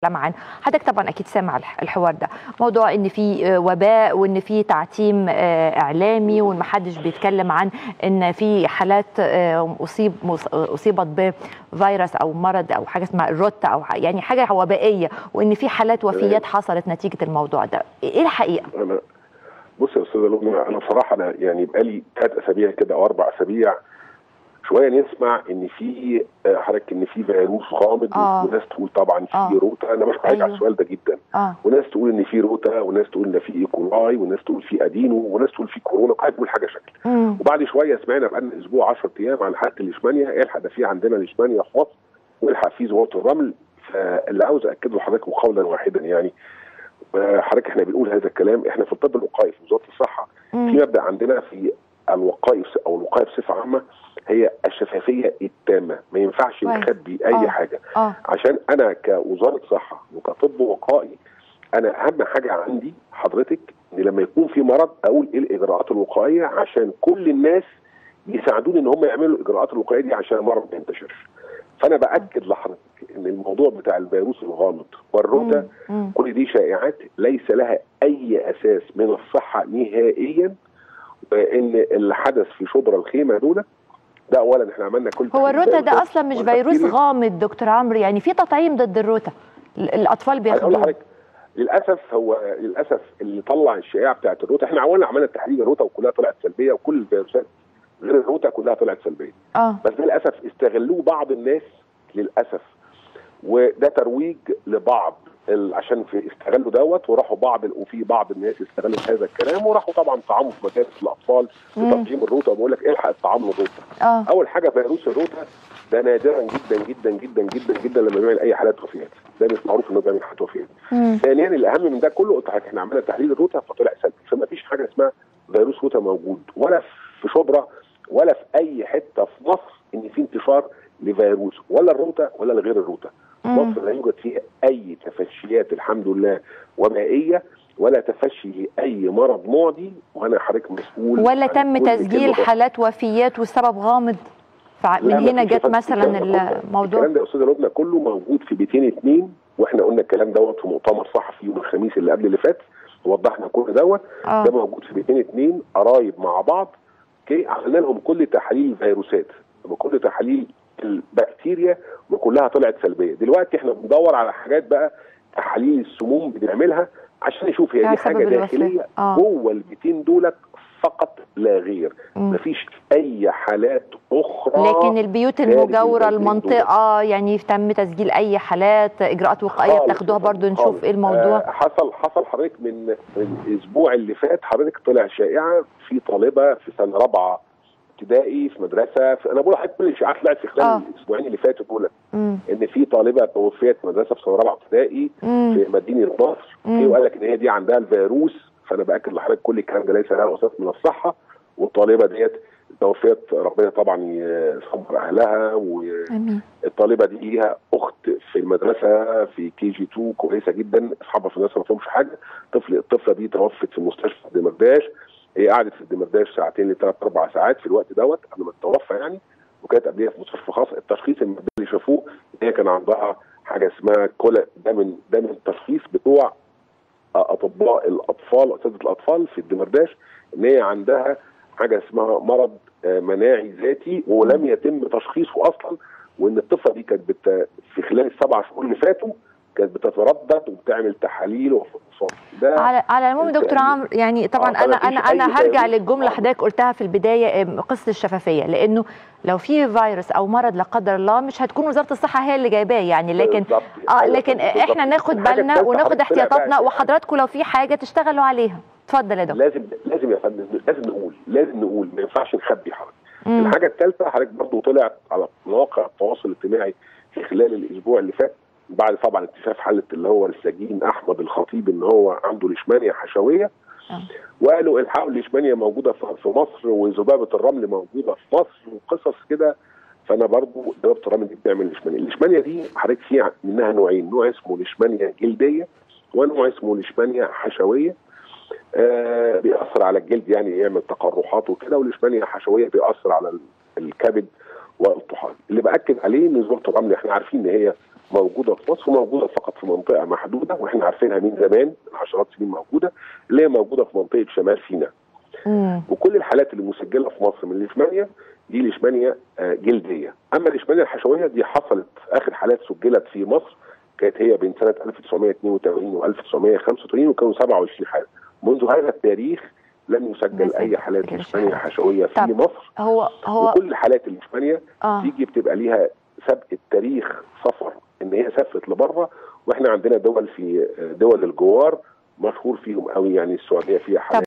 عن حضرتك طبعا اكيد سامع الحوار ده موضوع ان في وباء وان في تعتيم اعلامي وان ما حدش بيتكلم عن ان في حالات اصيب اصيبت بفيروس او مرض او حاجه اسمها الروتا او يعني حاجه وبائيه وان في حالات وفيات حصلت نتيجه الموضوع ده ايه الحقيقه انا بص يا استاذه لبنى انا بصراحه انا يعني بقالي ثلاث اسابيع كده او اربع اسابيع شويه نسمع ان في حضرتك ان في فيروس غامض آه. وناس تقول طبعا في آه. روتا انا بشكرك أيوه. على السؤال ده جدا اه وناس تقول ان في روتا وناس تقول ان في ايكولاي وناس تقول في ادينو وناس تقول في كورونا كل تقول حاجه شكل امم وبعد شويه سمعنا بقالنا اسبوع 10 ايام عن حاله الاشمانيا الحق ده في عندنا الاشمانيا في مصر والحق في زوار الرمل فاللي عاوز اكده لحضرتك قولا واحدا يعني حضرتك احنا بنقول هذا الكلام احنا في الطب الوقائي في وزاره الصحه في مبدا عندنا في الوقائي او الوقايه بصفه عامه هي الشفافيه التامه ما ينفعش كويس. نخبي اي آه. حاجه اه عشان انا كوزاره صحه وكطب وقائي انا اهم حاجه عندي حضرتك ان لما يكون في مرض اقول ايه الاجراءات الوقائيه عشان كل الناس يساعدوني ان هم يعملوا الاجراءات الوقائيه دي عشان المرض ما ينتشرش فانا باكد لحضرتك ان الموضوع بتاع الفيروس الغامض والروتا مم. كل دي شائعات ليس لها اي اساس من الصحه نهائيا وان اللي حدث في شبرا الخيمه دول ده اولا احنا عملنا كل هو تحليل الروتا ده فيروسات اصلا مش فيروس والبكتيريا. غامض دكتور عمرو يعني في تطعيم ضد الروتا ال- الاطفال هقول بياخدوه لحضرتك للاسف هو للاسف اللي طلع الشائعه بتاعت الروتا احنا اولا عملنا تحليل الروتا وكلها طلعت سلبيه وكل الفيروسات غير الروتا كلها طلعت سلبيه اه بس ده للاسف استغلوه بعض الناس للاسف وده ترويج لبعض ال- عشان في استغلوا دوت وراحوا بعض ال- وفي بعض الناس استغلت هذا الكلام وراحوا طبعا طعموا في مدارس الاطفال مم. بتطعيم الروتا وبقول لك الحق الطعام الروتا اه اول حاجه فيروس الروتا ده نادرا جدا جدا جدا جدا جدا لما بيعمل اي حالات وفيات ده مش معروف انه بيعمل حالات وفيات مم. ثانيا الاهم من ده كله قلت لحضرتك احنا عملنا تحليل الروتا فطلع سلبي فما فيش حاجه اسمها فيروس روتا موجود ولا في شبرا ولا في اي حته في مصر ان في انتشار لفيروس ولا الروتا ولا لغير الروتا مم. مصر لا يوجد فيها اي تفشيات الحمد لله وبائيه ولا تفشي لاي مرض معدي وانا حضرتك مسؤول ولا عن تم كل تسجيل كلمة حالات وفيات والسبب غامض فمن لا، هنا مفيش جت فصل. مثلا الكلام ده كله- الموضوع الكلام ده يا استاذه لبنى كله موجود في بيتين اتنين واحنا قلنا الكلام دوت في مؤتمر صحفي يوم الخميس اللي قبل اللي فات وضحنا كل دوت اه ده موجود في بيتين اتنين قرايب مع بعض اوكي عملنا لهم كل تحاليل الفيروسات وكل تحاليل البكتيريا وكلها طلعت سلبيه دلوقتي احنا بندور على حاجات بقى تحاليل السموم بنعملها عشان نشوف هي على دي حاجه سبب الوفاة. داخليه آه. جوه البيتين دولت فقط لا غير مم. مفيش اي حالات اخرى لكن البيوت خارج المجاوره البلدين المنطقه يعني تم تسجيل اي حالات اجراءات وقائيه خالص بتاخدوها خالص برضو نشوف خالص. ايه الموضوع آه حصل حصل حضرتك من من الاسبوع اللي فات حضرتك طلع شائعه في طالبه في سنه رابعه ابتدائي في مدرسه في انا بقول لحضرتك كل الاشاعات طلعت في خلال آه. الاسبوعين اللي فاتوا دول مم. ان في طالبه توفيت في مدرسه في سنه رابعه ابتدائي مم. في مدينه نصر مم. اوكي وقال لك ان هي دي عندها الفيروس فانا باكد لحضرتك كل الكلام ده ليس له اساس من الصحه والطالبه ديت توفيت ربنا طبعا يصبر اهلها و امين الطالبه دي ليها اخت في المدرسه في كي جي 2 كويسه جدا اصحابها في المدرسه ما فيهمش حاجه طفل الطفله دي توفت في مستشفى الدمرداش هي قعدت في الدمرداش ساعتين لثلاث اربع ساعات في الوقت دوت قبل ما تتوفى يعني وكانت قبلها في مستشفى خاص التشخيص المبدئي اللي شافوه ان هي كان عندها حاجه اسمها كولا ده من ده من التشخيص بتوع اطباء الاطفال اساتذه الاطفال في الدمرداش ان هي عندها حاجه اسمها مرض آه، مناعي ذاتي ولم يتم تشخيصه اصلا وان الطفله دي كانت بت... في خلال السبع شهور اللي فاتوا كانت بتتردد وبتعمل تحاليل وفحوصات ده على على العموم انت دكتور يعني- عمرو يعني طبعا آه، انا فمفيش انا أي انا هرجع فيروس. للجمله آه. حضرتك قلتها في البدايه آم، قصه الشفافيه لانه لو في فيروس او مرض لا قدر الله مش هتكون وزاره الصحه هي اللي جايباه يعني لكن بالظبط. اه أيوة لكن بالظبط. احنا ناخد الحاجة بالنا الثالثة وناخد حضرتك طلع بقى احتياطاتنا شائعة. وحضراتكم لو في حاجه تشتغلوا عليها اتفضل يا دكتور لازم لازم يا فندم لازم نقول لازم نقول ما ينفعش نخبي حضرتك مم. الحاجه الثالثه حضرتك برضه طلعت على مواقع التواصل الاجتماعي في خلال الاسبوع اللي فات بعد طبعا اكتشاف حاله اللي هو السجين احمد الخطيب ان هو عنده ليشمانيا حشويه آه. وقالوا الحقوا الليشمانيا موجوده في في مصر وذبابه الرمل موجوده في مصر وقصص كده فانا برضو ذبابه الرمل دي بتعمل ليشمانيا الليشمانيا دي حضرتك فيها منها نوعين نوع اسمه ليشمانيا جلديه ونوع اسمه ليشمانيا حشويه آه بيأثر على الجلد يعني يعمل تقرحات وكده والإشمانيا حشوية بيأثر على ال- الكبد والطحال اللي بأكد عليه ان ذبابة الرمل احنا عارفين ان هي موجوده في مصر وموجوده فقط في منطقه محدوده واحنا عارفينها من زمان من عشرات سنين موجوده اللي هي موجوده في منطقه شمال سيناء مم. وكل الحالات اللي مسجله في مصر من الليشمانيا دي ليشمانيا آه، جلديه اما الليشمانيا الحشويه دي حصلت اخر حالات سجلت في مصر كانت هي بين سنه 1982 و 1985 وكانوا 27 حاله منذ هذا التاريخ لم يسجل مسجل اي حالات مسجلش ليشمانيا حالات. حشويه في طب. مصر هو هو وكل حالات الليشمانيا اه تيجي بتبقى ليها سبق التاريخ سفر ان هي سافرت لبره واحنا عندنا دول في دول الجوار مشهور فيهم قوي يعني السعوديه فيها حالات